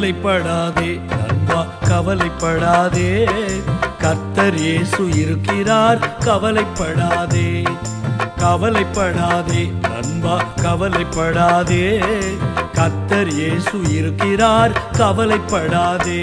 கவலைப்படாதே நண்பா கவலைப்படாதே கர்த்தர் இயேசு இருக்கிறார் கவலைப்படாதே கவலைப்படாதே நண்பா கவலைப்படாதே கர்த்தர் இயேசு இருக்கிறார் கவலைப்படாதே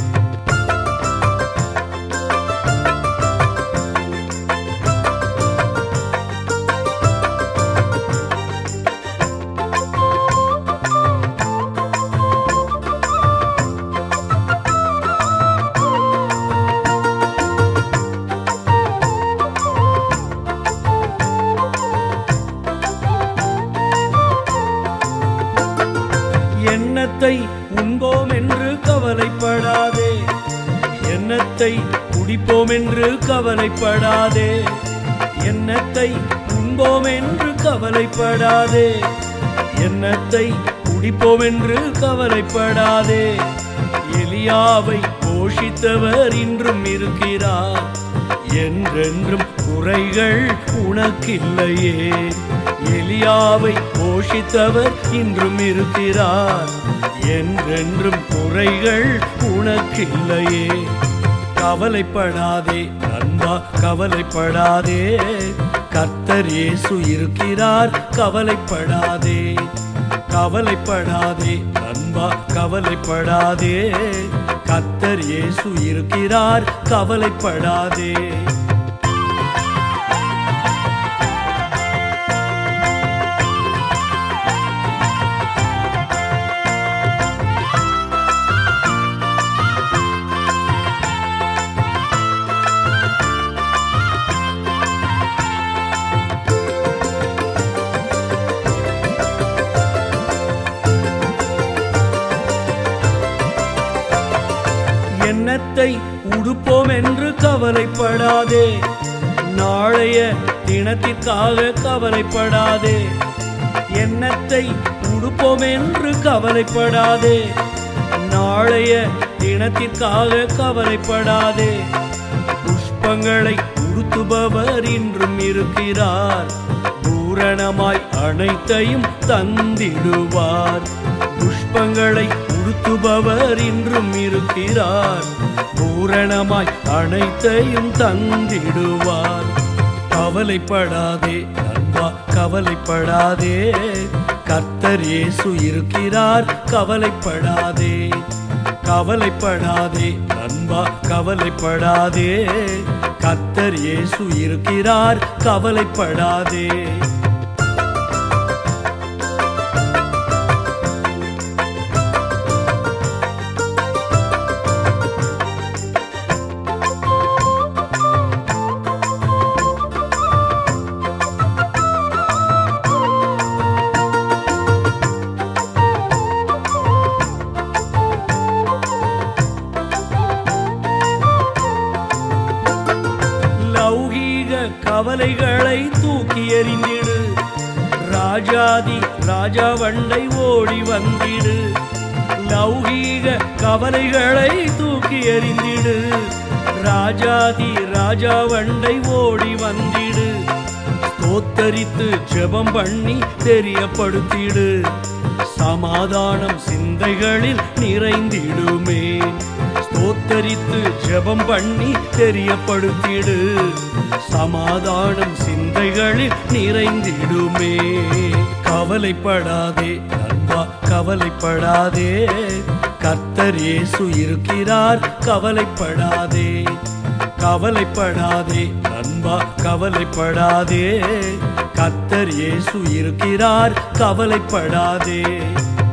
எண்ணத்தை உண்போம் என்று கவலைப்படாதே எண்ணத்தை குடிப்போம் என்று கவலைப்படாதே எண்ணத்தை உண்போம் என்று கவலைப்படாதே எண்ணத்தை குடிப்போம் என்று கவலைப்படாதே எலியாவை போஷித்தவர் இன்றும் இருக்கிறார் என்றென்றும் குறைகள் உனக்கில்லையே எலியாவை போஷித்தவர் இன்றும் இருக்கிறார் என்றென்றும் குறைகள் உனக்கில்லையே கவலைப்படாதே நண்பா கவலைப்படாதே கர்த்தர் இயேசு இருக்கிறார் கவலைப்படாதே கவலைப்படாதே நண்பா கவலைப்படாதே கர்த்தர் இயேசு இருக்கிறார் கவலைப்படாதே எண்ணத்தை உடுப்போம் என்று கவலைப்படாதே நாளைய தினத்திற்காக கவலைப்படாதே எண்ணத்தை உடுப்போம் என்று கவலைப்படாதே நாளைய தினத்திற்காக கவலைப்படாதே புஷ்பங்களை உடுத்துபவர் இன்றும் இருக்கிறார் பூரணமாய் அனைத்தையும் தந்திடுவார் புஷ்பங்களை உடுத்துபவர் இன்றும் இருக்கிறார் பூரணமாய் அனைத்தையும் தந்திடுவார் கவலைப்படாதே நண்பா கவலைப்படாதே கர்த்தர் இயேசு இருக்கிறார் கவலைப்படாதே கவலைப்படாதே நண்பா கவலைப்படாதே கர்த்தர் இயேசு இருக்கிறார் கவலைப்படாதே லௌகீக கவலைகளை தூக்கி எறிந்திடு ராஜாதி ராஜாவண்டை ஓடி வந்திடு லௌகீக கவலைகளை தூக்கி எறிந்திடு ராஜாதி ராஜாவண்டை ஓடி வந்திடு ஸ்தோத்தரித்து ஜெபம் பண்ணி தெரியப்படுத்திடு சமாதானம் சிந்தைகளில் நிறைந்திடுமே ஸ்தோத்தரித்து ஜெபம் பண்ணி தெரியப்படுத்திடு சமாதானம் சிந்தைகளில் நிறைந்திடுமே கவலைப்படாதே நண்பா கவலைப்படாதே கர்த்தர் இயேசு இருக்கிறார் கவலைப்படாதே கவலைப்படாதே நண்பா கவலைப்படாதே கர்த்தர் இயேசு இருக்கிறார் கவலைப்படாதே